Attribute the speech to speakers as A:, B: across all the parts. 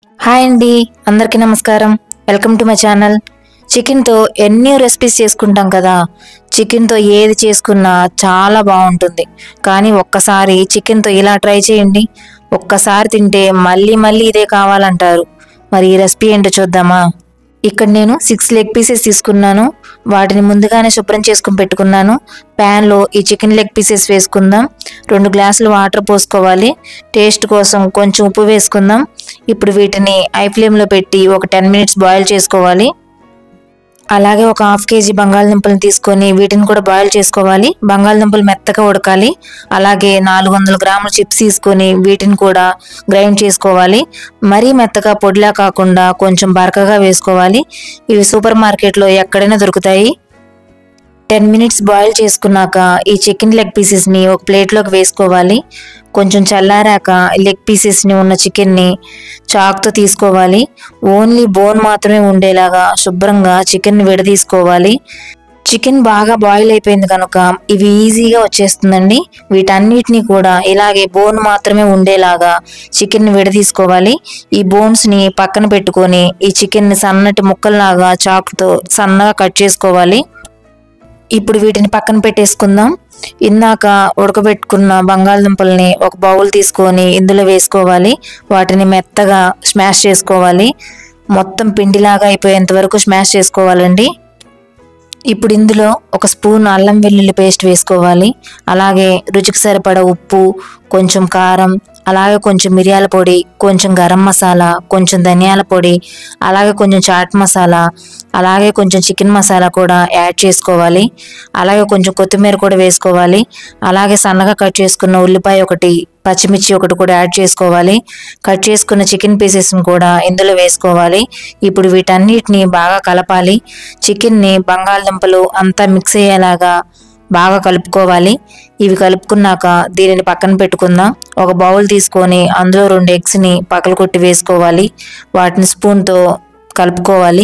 A: hi అండి అందరికీ నమస్కారం వెల్కమ్ టు మై ఛానల్ చికెన్తో ఎన్నో రెసిపీస్ చేసుకుంటాం కదా చికెన్తో ఏది చేసుకున్నా చాలా బాగుంటుంది కానీ ఒక్కసారి చికెన్తో ఇలా ట్రై చేయండి ఒక్కసారి తింటే మళ్ళీ మళ్ళీ ఇదే కావాలంటారు మరి ఈ రెసిపీ ఏంటో చూద్దామా ఇక్కడ నేను సిక్స్ లెగ్ పీసెస్ తీసుకున్నాను వాటిని ముందుగానే శుభ్రం చేసుకుని పెట్టుకున్నాను ప్యాన్లో ఈ చికెన్ లెగ్ పీసెస్ వేసుకుందాం రెండు గ్లాసులు వాటర్ పోసుకోవాలి టేస్ట్ కోసం కొంచెం ఉప్పు వేసుకుందాం ఇప్పుడు వీటిని ఐ ఫ్లేమ్లో పెట్టి ఒక టెన్ మినిట్స్ బాయిల్ చేసుకోవాలి అలాగే ఒక హాఫ్ కేజీ బంగాళదుంపలు తీసుకొని వీటిని కూడా బాయిల్ చేసుకోవాలి బంగాళదుంపలు మెత్తగా ఉడకాలి అలాగే నాలుగు వందల గ్రాముల చిప్స్ తీసుకొని వీటిని కూడా గ్రైండ్ చేసుకోవాలి మరీ మెత్తగా పొడిలా కాకుండా కొంచెం బరకగా వేసుకోవాలి ఇవి సూపర్ మార్కెట్లో ఎక్కడైనా దొరుకుతాయి టెన్ మినిట్స్ బాయిల్ చేసుకున్నాక ఈ చికెన్ లెగ్ పీసెస్ని ఒక ప్లేట్లోకి వేసుకోవాలి కొంచెం చల్లారాక లెగ్ పీసెస్ని ఉన్న చికెన్ని చాక్తో తీసుకోవాలి ఓన్లీ బోన్ మాత్రమే ఉండేలాగా శుభ్రంగా చికెన్ని విడదీసుకోవాలి చికెన్ బాగా బాయిల్ అయిపోయింది కనుక ఇవి ఈజీగా వచ్చేస్తుందండి వీటన్నిటిని కూడా ఇలాగే బోన్ మాత్రమే ఉండేలాగా చికెన్ విడదీసుకోవాలి ఈ బోన్స్ని పక్కన పెట్టుకొని ఈ చికెన్ని సన్నటి ముక్కల్లాగా చాకుతో సన్నగా కట్ చేసుకోవాలి ఇప్పుడు వీటిని పక్కన పెట్టేసుకుందాం ఇందాక ఉడకబెట్టుకున్న బంగాళదుంపల్ని ఒక బౌల్ తీసుకొని ఇందులో వేసుకోవాలి వాటిని మెత్తగా స్మాష్ చేసుకోవాలి మొత్తం పిండిలాగా అయిపోయేంత వరకు స్మాష్ చేసుకోవాలండి ఇప్పుడు ఇందులో ఒక స్పూన్ అల్లం వెల్లుల్లి పేస్ట్ వేసుకోవాలి అలాగే రుచికి సరిపడ ఉప్పు కొంచెం కారం అలాగే కొంచెం మిరియాల పొడి కొంచెం గరం మసాలా కొంచెం ధనియాల పొడి అలాగే కొంచెం చాట్ మసాలా అలాగే కొంచెం చికెన్ మసాలా కూడా యాడ్ చేసుకోవాలి అలాగే కొంచెం కొత్తిమీర కూడా వేసుకోవాలి అలాగే సన్నగా కట్ చేసుకున్న ఉల్లిపాయ ఒకటి పచ్చిమిర్చి ఒకటి కూడా యాడ్ చేసుకోవాలి కట్ చేసుకున్న చికెన్ పీసెస్ని కూడా ఇందులో వేసుకోవాలి ఇప్పుడు వీటన్నిటిని బాగా కలపాలి చికెన్ని బంగాళదుంపలు అంతా మిక్స్ అయ్యేలాగా బాగా కలుపుకోవాలి ఇవి కలుపుకున్నాక దీనిని పక్కన పెట్టుకుందాం ఒక బౌల్ తీసుకొని అందులో రెండు ఎగ్స్ని పక్కలు కొట్టి వేసుకోవాలి వాటిని స్పూన్తో కలుపుకోవాలి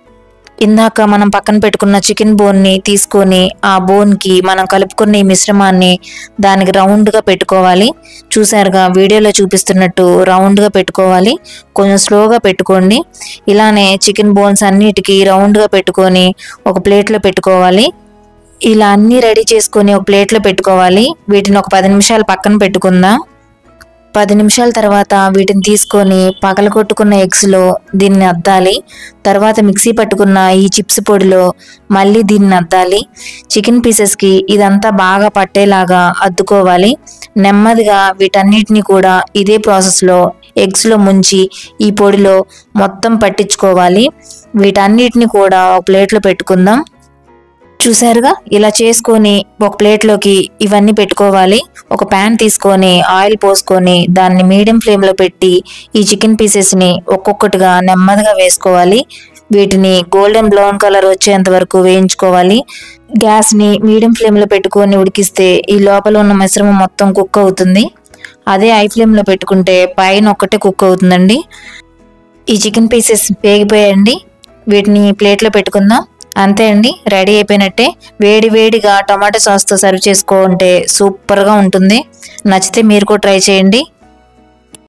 A: ఇందాక మనం పక్కన పెట్టుకున్న చికెన్ బోన్ని తీసుకొని ఆ బోన్కి మనం కలుపుకున్న ఈ మిశ్రమాన్ని దానికి రౌండ్గా పెట్టుకోవాలి చూసారుగా వీడియోలో చూపిస్తున్నట్టు రౌండ్గా పెట్టుకోవాలి కొంచెం స్లోగా పెట్టుకోండి ఇలానే చికెన్ బోన్స్ అన్నిటికీ రౌండ్గా పెట్టుకొని ఒక ప్లేట్లో పెట్టుకోవాలి ఇలా అన్నీ రెడీ చేసుకొని ఒక ప్లేట్లో పెట్టుకోవాలి వీటిని ఒక పది నిమిషాలు పక్కన పెట్టుకుందాం పది నిమిషాల తర్వాత వీటిని తీసుకొని పగలగొట్టుకున్న ఎగ్స్లో దీన్ని అద్దాలి తర్వాత మిక్సీ పట్టుకున్న ఈ చిప్స్ పొడిలో మళ్ళీ దీన్ని అద్దాలి చికెన్ పీసెస్కి ఇదంతా బాగా పట్టేలాగా అద్దుకోవాలి నెమ్మదిగా వీటన్నిటిని కూడా ఇదే ప్రాసెస్లో ఎగ్స్లో ముంచి ఈ పొడిలో మొత్తం పట్టించుకోవాలి వీటన్నిటిని కూడా ఒక ప్లేట్లో పెట్టుకుందాం చూసారుగా ఇలా చేసుకొని ఒక ప్లేట్లోకి ఇవన్నీ పెట్టుకోవాలి ఒక ప్యాన్ తీసుకొని ఆయిల్ పోసుకొని దాన్ని మీడియం ఫ్లేమ్లో పెట్టి ఈ చికెన్ పీసెస్ని ఒక్కొక్కటిగా నెమ్మదిగా వేసుకోవాలి వీటిని గోల్డెన్ బ్రౌన్ కలర్ వచ్చేంత వరకు వేయించుకోవాలి గ్యాస్ని మీడియం ఫ్లేమ్లో పెట్టుకొని ఉడికిస్తే ఈ లోపల ఉన్న మిశ్రమం మొత్తం కుక్ అవుతుంది అదే ఐ ఫ్లేమ్లో పెట్టుకుంటే పైన ఒక్కటే కుక్ అవుతుందండి ఈ చికెన్ పీసెస్ వేగిపోయాయండి వీటిని ప్లేట్లో పెట్టుకుందాం అంతే అండి రెడీ అయిపోయినట్టే వేడి వేడిగా టమాటో సాస్తో సర్వ్ చేసుకుంటే సూపర్గా ఉంటుంది నచ్చితే మీరు కూడా ట్రై చేయండి